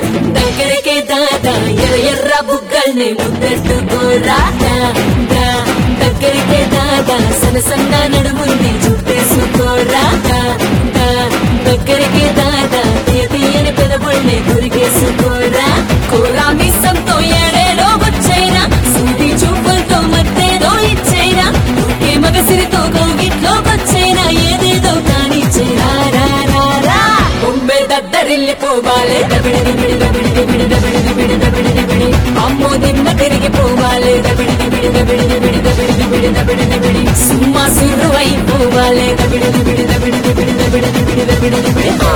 దగ్గరికే దాదా ఎర్ర ఎర్ర బుగ్గల్ని ముద్దెట్టుకోరా దా, దా. దగ్గరికే దాదా సన్న సన్న నడుముంది చుట్టేసుకోరా దా, దా. దగ్గరికే దాదా తీయ తీయని పెదవుల్ని గురిగేసుకోరా కోరా మిస్సంతో ఏడేడో వచ్చైనా సూటి చూపులతో మత్తేదో ఇచ్చైనా ఒకే మగసిరితో కౌగిట్లోకొచ్చైనా ఏదేదో కానిచ్చైనా రా రా రా బొంబే దద్దరిల్లిపోవాలే దబిడిది బిడి దబిడిది బిడి దబిడిది బిడి దబిడిది బిడి అమ్మో దిమ్మ తిరిగిపోవాలే దబిడిది బిడి దబిడిది బిడి దబిడిది బిడి దబిడిది బిడి సుమ్మా సుర్రు అయిపోవాలే దబిడిది బిడి దబిడిది బిడి దబిడిది బిడి దబిడిది బిడి ఆ.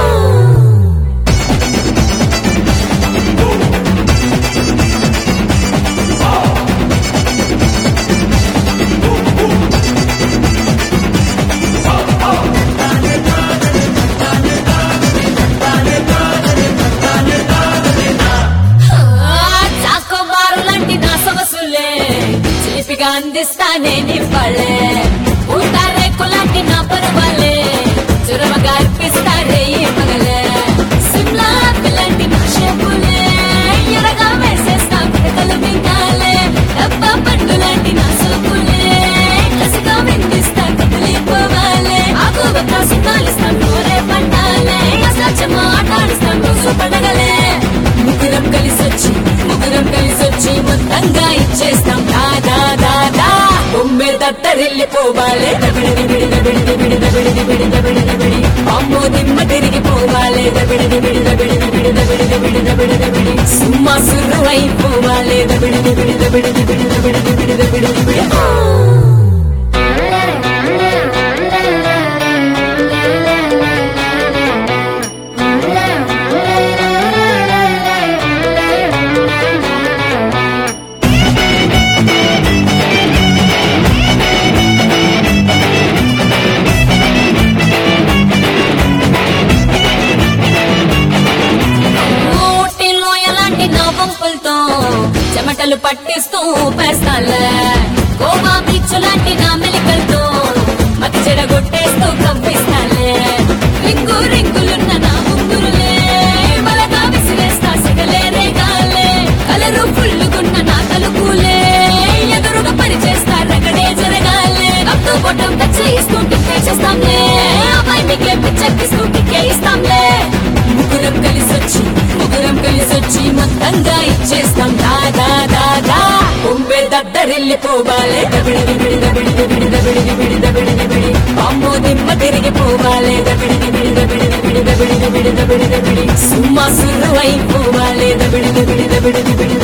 చాకోబారు లాంటి నా సొగసులే చిలిపిగా అందిస్తానే నివ్వాళ్ళే ఊటారేకు లాంటి నా పరువాలే చురవగా అర్పిస్తారే ఈ పగలే సిమ్లా పిల్లంటి నా షేపులే ఎరగా వేసేస్తా పిడకలు మింగాలే డబ్బా పండు లాంటి నా సోపులే కసిగా వెండిస్తా కదిలిపోవాలే ఆకు కాసి కాలిస్తా నోరే పట్టాలే అసలు ఆటాడిస్తాం రోజు పడగలే ముగ్గురం కలిసొచ్చి ముగ్గురం కలిసొచ్చి మొత్తంగా ఇచ్చేస్తాం దాదా దాదా బొమ్మే దత్తరిల్లిపోవాలే దబిడిది బిడి దబిడిది బిడి దబిడిది బిడి దబిడిది బిడి అమ్మో దిమ్మ తిరిగిపోవాలే దబిడిది బిడి దబిడిది బిడి దబిడిది బిడి దబిడిది బిడి సుమ్మా సుర్రు అయిపోవాలే దబిడిది బిడి దబిడిది బిడి దబిడిది బిడి దబిడిది బిడి ఆ. ఊటీలో ఎలాంటి నా పంపులతో చెమటలు పట్టిస్తూ పేస్తాలే గోవా బీచ్ లాంటి నా మెలికలతో మతి చెడగొట్టేస్తూ కవ్విస్తాలే రింగు రింగులున్న నా ముగ్గురులే బలగా విసిరేస్తా సిగలే రేగాలే కలరు ఫుల్లుగున్న నా తలుపులే ఎదురుగా పరిచేస్తా రగడే జరగాలే అప్పు పొట్టం టచ్ చేస్తూ టిక్కే చేస్తాంలే అమ్మాయి మీకే పిచ్చెక్కిస్తూ టిక్కే ఇస్తాంలే ముగ్గురం కలిసొచ్చి ముగ్గురం కలిసొచ్చి మొత్తంగా ఇచ్చేస్తాం దాదా దాదా బొంబే దద్దరిల్లిపోవాలే దబిడిది బిడి దబిడిది బిడి దబిడిది బిడి దబిడిది బిడి అమ్మో దిమ్మ తిరిగిపోవాలే దబిడిది బిడి దబిడిది బిడి దబిడిది బిడి దబిడిది బిడి సుమ్మా సుర్రు అయిపోవాలే దబిడిది బిడి దబిడిది బిడి